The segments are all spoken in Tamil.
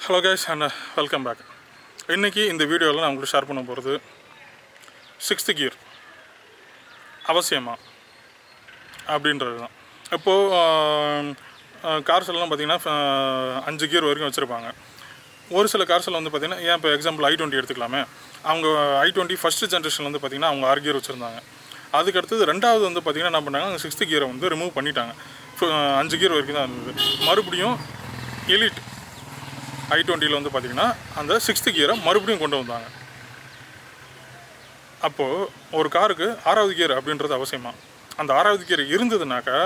hello guys and welcome back இன்றைக்கி இந்த வீடியோவில் நான் உங்களுக்கு ஷேர் பண்ண போகிறது சிக்ஸ்த்து கியர் அவசியமா அப்படின்றது தான் இப்போது கார்ஸ் எல்லாம் பார்த்தீங்கன்னா அஹ், அஞ்சு கியர் வரைக்கும் வச்சுருப்பாங்க ஒரு சில கார்ஸில் வந்து பார்த்தீங்கன்னா ஏன் இப்போ எக்ஸாம்பிள் ஐ டுவெண்ட்டி எடுத்துக்கலாமே அவங்க ஐ டுவெண்ட்டி ஃபஸ்ட்டு ஜென்ரேஷன் வந்து பார்த்தீங்கன்னா அவங்க ஆறு கியர் வச்சுருந்தாங்க அதுக்கு அடுத்தது ரெண்டாவது வந்து பார்த்தீங்கன்னா என்ன பண்ணாங்க அந்த சிக்ஸ்த்து கியரை வந்து ரிமூவ் பண்ணிட்டாங்க ஃபு- அஞ்சு கியர் வரைக்கும் தான் இருந்தது மறுபடியும் எலிட் ஐ டுவெண்ட்டியில் வந்து பார்த்தீங்கன்னா அந்த சிக்ஸ்த்து கியரை மறுபடியும் கொண்டு வந்தாங்க அப்போது ஒரு காருக்கு ஆறாவது கியர் அப்படின்றது அவசியமா அந்த ஆறாவது கியர் இருந்ததுனாக்கா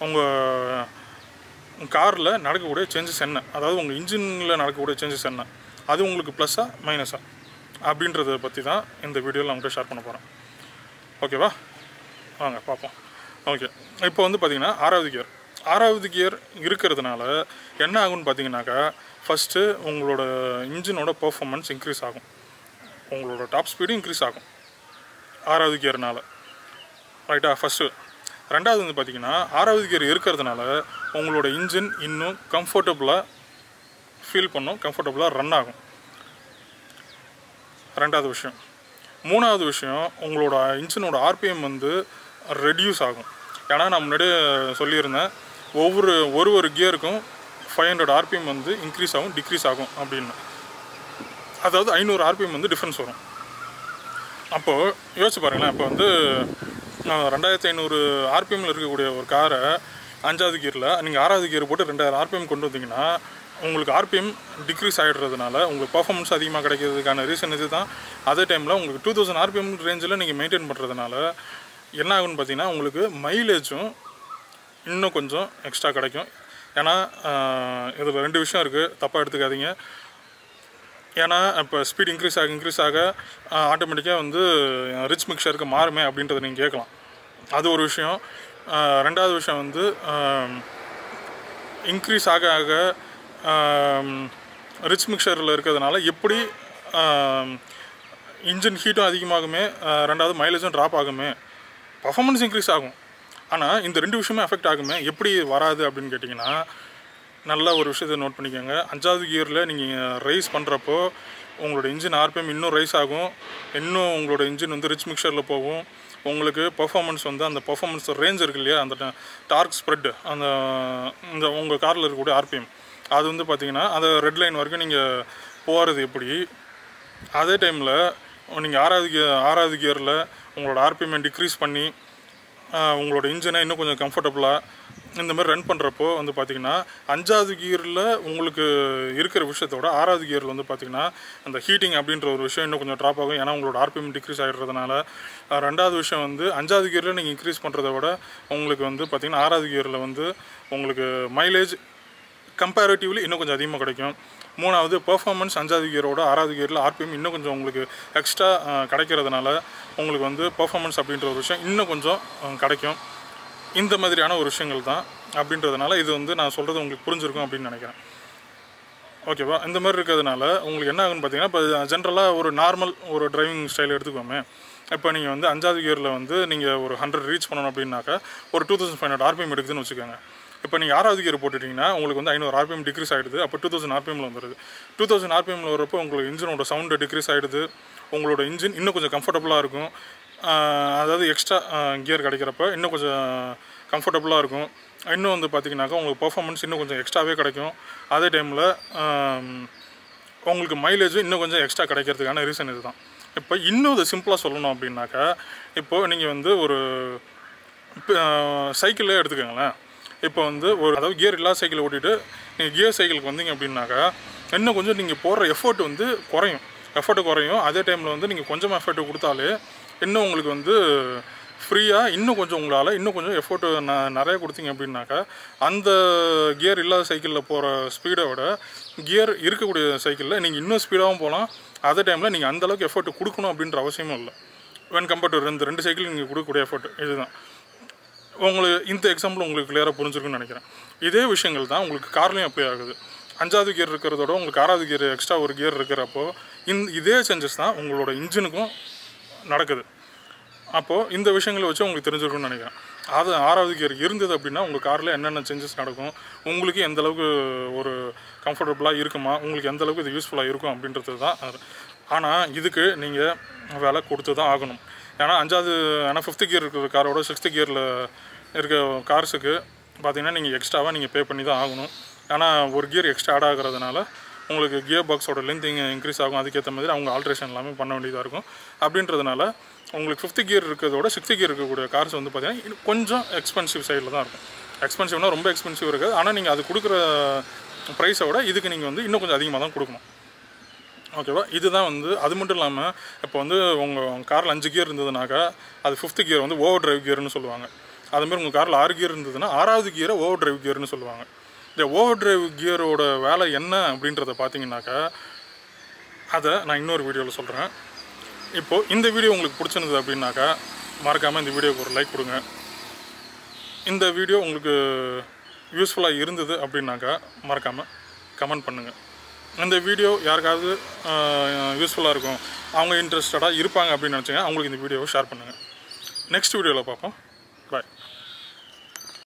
உங்கள் காரில் நடக்கக்கூடிய சேஞ்சஸ் என்ன அதாவது உங்கள் இன்ஜினில் நடக்கக்கூடிய சேஞ்சஸ் என்ன அது உங்களுக்கு ப்ளஸ்ஸா மைனஸா அப்படின்றத பற்றி தான் இந்த வீடியோவில் நான் உங்கள்கிட்ட ஷேர் பண்ண போகிறேன் ஓகேவா வாங்க பார்ப்போம் ஓகே இப்போ வந்து பார்த்தீங்கன்னா ஆறாவது கியர் ஆறாவது கியர் இருக்கிறதுனால என்ன ஆகும்னு பார்த்தீங்கன்னாக்கா ஃபஸ்ட்டு உங்களோட இன்ஜினோட பெர்ஃபார்மன்ஸ் இன்க்ரீஸ் ஆகும் உங்களோட டாப் ஸ்பீடும் இன்க்ரீஸ் ஆகும் ஆறாவது கியர்னால ரைட்டா ஃபஸ்ட்டு ரெண்டாவது வந்து பார்த்தீங்கன்னா ஆறாவது கியர் இருக்கிறதுனால உங்களோட இன்ஜின் இன்னும் கம்ஃபர்டபுளாக ஃபீல் பண்ணும் கம்ஃபர்டபுளாக ரன் ஆகும் ரெண்டாவது விஷயம் மூணாவது விஷயம் உங்களோட இன்ஜினோட ஆர்பிஎம் வந்து ரெடியூஸ் ஆகும் ஏன்னா நான் முன்னாடியே சொல்லியிருந்தேன் ஒவ்வொரு ஒரு ஒரு கியருக்கும் ஃபைவ் ஹண்ட்ரட் ஆர்பிஎம் வந்து இன்க்ரீஸ் ஆகும் டிக்ரீஸ் ஆகும் அப்படின்னு அதாவது ஐநூறு ஆர்பிஎம் வந்து டிஃப்ரென்ஸ் வரும் அப்போது யோசிச்சு பாருங்களேன் இப்போ வந்து அஹ், ரெண்டாயிரத்தி ஐநூறு ஆர்பிஎம்மில் இருக்கக்கூடிய ஒரு காரை அஞ்சாவது கியரில் நீங்கள் ஆறாவது கியர் போட்டு ரெண்டாயிரம் ஆர்பிஎம் கொண்டு வந்தீங்கன்னா உங்களுக்கு ஆர்பிஎம் டிக்ரீஸ் ஆகிடுறதுனால உங்களுக்கு பர்ஃபார்மன்ஸ் அதிகமாக கிடைக்கிறதுக்கான ரீசன் இது தான் அதே டைமில் உங்களுக்கு டூ தௌசண்ட் ஆர்பிஎம் ரேஞ்சில் நீங்கள் மெயின்டைன் பண்ணுறதுனால என்ன ஆகும்னு பார்த்தீங்கன்னா உங்களுக்கு மைலேஜும் இன்னும் கொஞ்சம் எக்ஸ்ட்ரா கிடைக்கும் ஏன்னா இதில் ரெண்டு விஷயம் இருக்குது தப்பாக எடுத்துக்காதீங்க ஏன்னா இப்போ ஸ்பீட் இன்க்ரீஸ் ஆக இன்க்ரீஸ் ஆக ஆட்டோமேட்டிக்காக வந்து ரிச் மிக்சருக்கு மாறுமே அப்படின்றத நீங்கள் கேட்கலாம் அது ஒரு விஷயம் ஆஹ் ரெண்டாவது விஷயம் வந்து இன்க்ரீஸ் ஆக ஆக ரிச் மிக்சரில் இருக்கிறதுனால எப்படி இன்ஜின் ஹீட்டும் அதிகமாகுமே ஆஹ் ரெண்டாவது மைலேஜும் ட்ராப் ஆகுமே பர்ஃபார்மன்ஸ் இன்க்ரீஸ் ஆகும் ஆனால் இந்த ரெண்டு விஷயமே அஃபெக்ட் ஆகுமே எப்படி வராது அப்படின்னு கேட்டிங்கன்னா நல்ல ஒரு விஷயத்தை நோட் பண்ணிக்கோங்க அஞ்சாவது கியரில் நீங்கள் ரைஸ் பண்ணுறப்போ உங்களோட இன்ஜின் ஆர்பிஎம் இன்னும் ரைஸ் ஆகும் இன்னும் உங்களோட இன்ஜின் வந்து ரிச் மிக்சரில் போகும் உங்களுக்கு பர்ஃபார்மன்ஸ் வந்து அந்த பர்ஃபார்மன்ஸ் ரேஞ்ச் இருக்கு இல்லையா அந்த டார்க் ஸ்ப்ரெட் அந்த இந்த உங்கள் காரில் இருக்கக்கூடிய ஆர்பிஎம் அது வந்து பார்த்தீங்கன்னா அந்த ரெட் லைன் வரைக்கும் நீங்கள் போகிறது எப்படி அதே டைமில் நீங்கள் ஆறாவது கியர் ஆறாவது கியரில் உங்களோட ஆர்பிஎம்மை டிக்ரீஸ் பண்ணி ஆஹ், உங்களோட இன்ஜினை இன்னும் கொஞ்சம் கம்ஃபர்டபுளாக இந்த மாதிரி ரன் பண்ணுறப்போ வந்து பார்த்திங்கன்னா அஞ்சாவது கியரில் உங்களுக்கு இருக்கிற விஷயத்தோட ஆறாவது கியரில் வந்து பார்த்திங்கன்னா அந்த ஹீட்டிங் அப்படின்ற ஒரு விஷயம் இன்னும் கொஞ்சம் ட்ராப் ஆகும் ஏன்னா உங்களோட ஆர்பிஎம் டிக்ரீஸ் ஆகிடுறதுனால ஆஹ், ரெண்டாவது விஷயம் வந்து அஞ்சாவது கியரில் நீங்கள் இன்க்ரீஸ் பண்ணுறத விட உங்களுக்கு வந்து பார்த்திங்கன்னா ஆறாவது கியரில் வந்து உங்களுக்கு மைலேஜ் கம்பேரிட்டிவ்லி இன்னும் கொஞ்சம் அதிகமாக கிடைக்கும் மூணாவது பெர்ஃபார்மன்ஸ் அஞ்சாவது கியரோட ஆறாவது கியரில் ஆர்பிஎம் இன்னும் கொஞ்சம் உங்களுக்கு எக்ஸ்ட்ரா கிடைக்கிறதுனால உங்களுக்கு வந்து பெர்ஃபார்மன்ஸ் அப்படின்ற ஒரு விஷயம் இன்னும் கொஞ்சம் அஹ், கிடைக்கும் இந்த மாதிரியான ஒரு விஷயங்கள் தான் அப்படின்றதுனால இது வந்து நான் சொல்கிறது உங்களுக்கு புரிஞ்சிருக்கும் அப்படின்னு நினைக்கிறேன் ஓகேவா இந்த மாதிரி இருக்கிறதுனால உங்களுக்கு என்ன ஆகுன்னு பார்த்தீங்கன்னா இப்போ ஜென்ரலாக ஒரு நார்மல் ஒரு டிரைவிங் ஸ்டைல் எடுத்துக்கோமே இப்போ நீங்கள் வந்து அஞ்சாவது கியரில் வந்து நீங்கள் ஒரு ஹண்ட்ரட் ரீச் பண்ணணும் அப்படின்னாக்கா ஒரு two thousand five hundred RPM எடுக்குதுன்னு வச்சுக்கோங்க இப்போ நீங்கள் ஆறாவது கியர் போட்டுட்டிங்கன்னா உங்களுக்கு வந்து ஐநூறு ஆர்பிஎம் டிக்ரீஸ் ஆகிடுது அப்போ டூ தௌசண்ட் ஆர்பிஎம்ல வந்துடுது டூ தௌசண்ட் ஆர்பிஎம்ல வரப்போ உங்களுக்கு இன்ஜினோட சவுண்டு டிக்ரீஸ் ஆகிடுது உங்களோட இன்ஜின் இன்னும் கொஞ்சம் கம்ஃபர்டபுளாக இருக்கும் ஆஹ் அதாவது எக்ஸ்ட்ரா கியர் கிடைக்கிறப்ப இன்னும் கொஞ்சம் கம்ஃபர்டபுளாக இருக்கும் இன்னும் வந்து பார்த்தீங்கன்னாக்கா உங்களுக்கு பர்ஃபார்மன்ஸ் இன்னும் கொஞ்சம் எக்ஸ்ட்ராவே கிடைக்கும் அதே டைமில் உங்களுக்கு மைலேஜும் இன்னும் கொஞ்சம் எக்ஸ்ட்ரா கிடைக்கிறதுக்கான ரீசன் இதுதான் இப்போ இன்னும் இதை சிம்பிளாக சொல்லணும் அப்படின்னாக்கா இப்போது நீங்கள் வந்து ஒரு சைக்கிளே எடுத்துக்கோங்களேன் இப்போ வந்து ஒரு அதாவது கியர் இல்லாத சைக்கிள் ஓட்டிட்டு நீங்கள் கியர் சைக்கிளுக்கு வந்தீங்க அப்படின்னாக்கா இன்னும் கொஞ்சம் நீங்கள் போடுற எஃபோர்ட் வந்து குறையும் எஃபோர்ட் குறையும் அதே டைமில் வந்து நீங்கள் கொஞ்சம் எஃபோர்ட் கொடுத்தாலே இன்னும் உங்களுக்கு வந்து ஃப்ரீயாக இன்னும் கொஞ்சம் உங்களால் இன்னும் கொஞ்சம் எஃபோர்ட் ந நிறைய கொடுத்தீங்க அப்படின்னாக்கா அந்த கியர் இல்லாத சைக்கிளில் போகிற ஸ்பீடை விட கியர் இருக்கக்கூடிய சைக்கிளில் நீங்கள் இன்னும் ஸ்பீடாகவும் போகலாம் அதே டைமில் நீங்கள் அந்த அளவுக்கு எஃபோர்ட் கொடுக்கணும் அப்படின்ற அவசியமும் இல்லை வென் கம்பேர்ட் டு ரெண்டு ரெண்டு சைக்கிள் நீங்கள் கொடுக்கக்கூடிய எஃபோர்ட் இதுதான் உங்களுக்கு இந்த எக்ஸாம்பிள் உங்களுக்கு கிளியராக புரிஞ்சிருக்குன்னு நினைக்கிறேன் இதே விஷயங்கள் தான் உங்களுக்கு கார்லேயும் அப்ளை ஆகுது அஞ்சாவது கியர் இருக்கிறதோட உங்களுக்கு ஆறாவது கியர் எக்ஸ்ட்ரா ஒரு கியர் இருக்கிறப்போ இந் இதே சேஞ்சஸ் தான் உங்களோட இன்ஜினுக்கும் நடக்குது அப்போது இந்த விஷயங்களை வச்சு உங்களுக்கு தெரிஞ்சிருக்கும்னு நினைக்கிறேன் அது ஆறாவது கியர் இருந்தது அப்படின்னா உங்கள் காரில் என்னென்ன சேஞ்சஸ் நடக்கும் உங்களுக்கு எந்த அளவுக்கு ஒரு கம்ஃபர்டபுளாக இருக்குமா உங்களுக்கு எந்த அளவுக்கு இது யூஸ்ஃபுல்லாக இருக்கும் அப்படின்றது தான் ஆனால் இதுக்கு நீங்கள் வேலை கொடுத்து தான் ஆகணும் ஏன்னா அஞ்சாவது ஏன்னா ஃபிஃப்த்து கியர் இருக்கிற காரோட சிக்ஸ்த்து கியரில் இருக்க கார்ஸுக்கு பார்த்தீங்கன்னா நீங்கள் எக்ஸ்ட்ராவாக நீங்கள் பே பண்ணி தான் ஆகணும் ஏன்னா ஒரு கியர் எக்ஸ்ட்ரா ஆட் ஆகிறதுனால உங்களுக்கு கியர் பாக்ஸோட லென்த் இங்கே இன்க்ரீஸ் ஆகும் அதுக்கேற்ற மாதிரி அவங்க ஆல்ட்ரேஷன் எல்லாமே பண்ண வேண்டியதாக இருக்கும் அப்படின்றதுனால உங்களுக்கு ஃபிஃப்த்து கியர் இருக்கிறதோட சிக்ஸ்த்து கியர் இருக்கக்கூடிய கார்ஸ் வந்து பார்த்தீங்கன்னா இன்னும் கொஞ்சம் எக்ஸ்பென்சிவ் சைடில் தான் இருக்கும் எக்ஸ்பென்சிவ்னா ரொம்ப எக்ஸ்பென்சிவ் இருக்காது ஆனால் நீங்கள் அது கொடுக்குற ப்ரைஸை விட இதுக்கு நீங்கள் வந்து இன்னும் கொஞ்சம் அதிகமாக தான் கொடுக்கணும் ஓகேவா இதுதான் வந்து அது மட்டும் இல்லாமல் இப்போ வந்து உங்கள் காரில் அஞ்சு கியர் இருந்ததுனாக்கா அது ஃபிஃப்த்து கியர் வந்து ஓவர் டிரைவ் கியர்னு சொல்லுவாங்க அதுமாதிரி உங்கள் காரில் ஆறு கியர் இருந்ததுன்னா ஆறாவது கியரை ஓவர் டிரைவ் கியர்னு சொல்லுவாங்க இந்த ஓவர் டிரைவ் கியரோட வேலை என்ன அப்படின்றத பார்த்தீங்கன்னாக்கா அதை நான் இன்னொரு வீடியோவில் சொல்கிறேன் இப்போது இந்த வீடியோ உங்களுக்கு பிடிச்சிருந்தது அப்படின்னாக்கா மறக்காமல் இந்த வீடியோக்கு ஒரு லைக் கொடுங்க இந்த வீடியோ உங்களுக்கு யூஸ்ஃபுல்லாக இருந்தது அப்படின்னாக்கா மறக்காமல் கமெண்ட் பண்ணுங்கள் இந்த வீடியோ யாருக்காவது யூஸ்ஃபுல்லாக இருக்கும் அவங்க இன்ட்ரெஸ்டடாக இருப்பாங்க அப்படின்னு நினச்சிங்க அவங்களுக்கு இந்த வீடியோவை ஷேர் பண்ணுங்கள் நெக்ஸ்ட் வீடியோவில் பார்ப்போம் பாய்